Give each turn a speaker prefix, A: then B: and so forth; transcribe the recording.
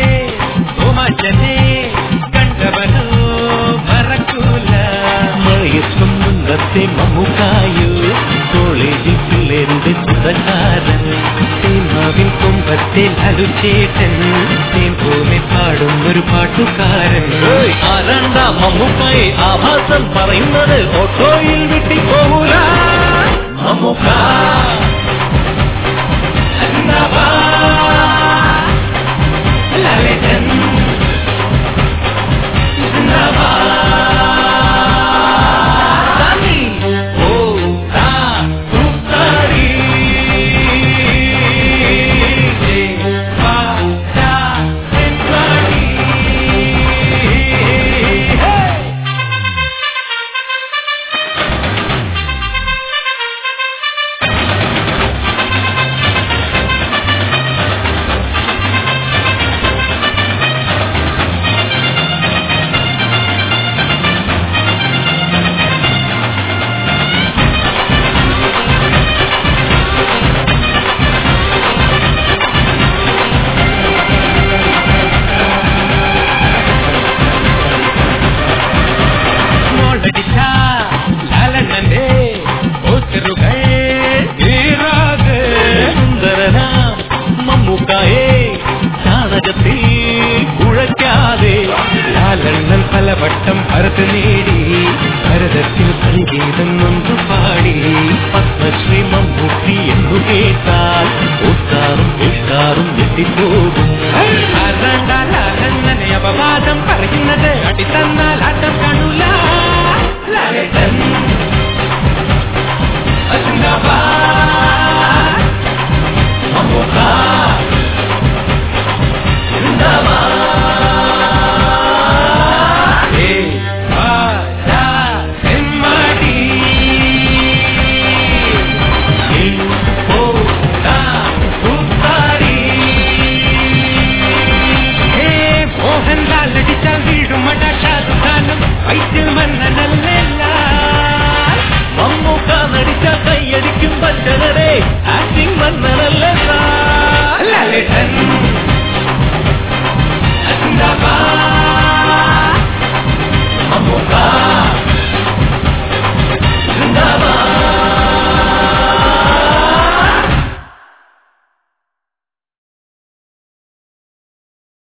A: ഓമാറ്റനെ കണ്ടവനോ മറക്കൂല
B: മഴയത്തും മുന്നത്തെ മമ്മുക്കായോ കോളേജിൽ പിള്ളേരുടെ സുതകാരൻ
A: സിനിമാവിൻ കൊമ്പത്തെ ലലുചേട്ടൻ തേൻ പോലെ പാടും ഒരു പാട്ടുകാരൻ
B: ആരണ്ട മമ്മുക്കായി ആഭാസം പറയുന്നത് ഓട്ടോയിൽ വിട്ടി പോകൂല മമ്മുക്ക
A: ലളിതൻ
B: ഓ താ സുത്താരി
A: മോളടിച്ച ലാലണ്ണന്റെ പോസ്റ്ററുകൾ തീരാതെ
B: സുന്ദരന മമ്മുക്കായെ ചാണകത്തിൽ കുഴയ്ക്കാതെ
A: ലാലണ്ണൻ പലവട്ടം ഭരത് നേടി ഭരതത്തിൽ സംഗീതം നൊന്തു പാടി
B: പത്മശ്രീ മമ്മൂട്ടി എന്നു കേട്ടാൽ ഒത്താറും ഇഷ്ടാറും എത്തിപ്പോകും
A: ആരാണ്ടാ ലാലണ്ണനെ അപവാദം പറയുന്നത് അടിത്തന്നാൽ ആട്ടം